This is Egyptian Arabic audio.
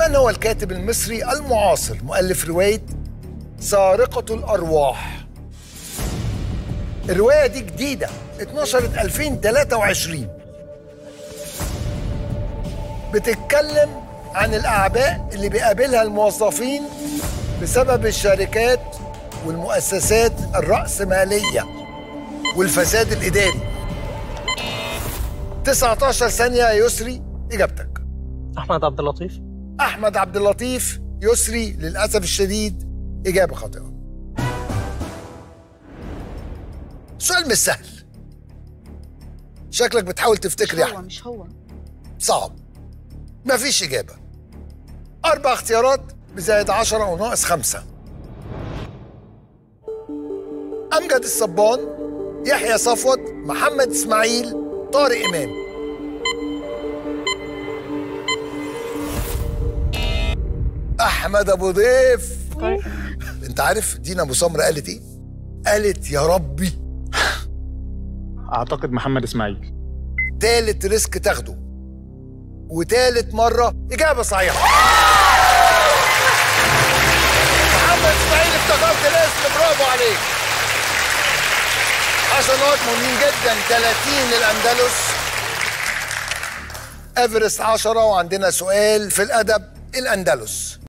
من هو الكاتب المصري المعاصر مؤلف رواية سارقة الأرواح الرواية دي جديدة اتنشرت 2023 بتتكلم عن الأعباء اللي بيقابلها الموظفين بسبب الشركات والمؤسسات الرأسمالية والفساد الإداري 19 ثانية يا يسري إجابتك احمد عبد اللطيف أحمد عبد اللطيف يسري للأسف الشديد إجابة خاطئة سؤال مش سهل شكلك بتحاول تفتكر يا مش هو أحمد مش هو صعب مفيش إجابة أربع اختيارات بزائد عشرة وناقص خمسة أمجد الصبان يحيى صفوت محمد إسماعيل طارق إمام أحمد أبو ضيف أنت عارف دينا أبو سمرة قالت إيه؟ قالت يا ربي اعتقد محمد اسماعيل تالت ريسك تاخده وتالت مرة إجابة صحيحة محمد إسماعيل افتكرت الاسم برافو عليك حسنات مهمين جدا 30 للأندلس ايفرست 10 وعندنا سؤال في الأدب الأندلس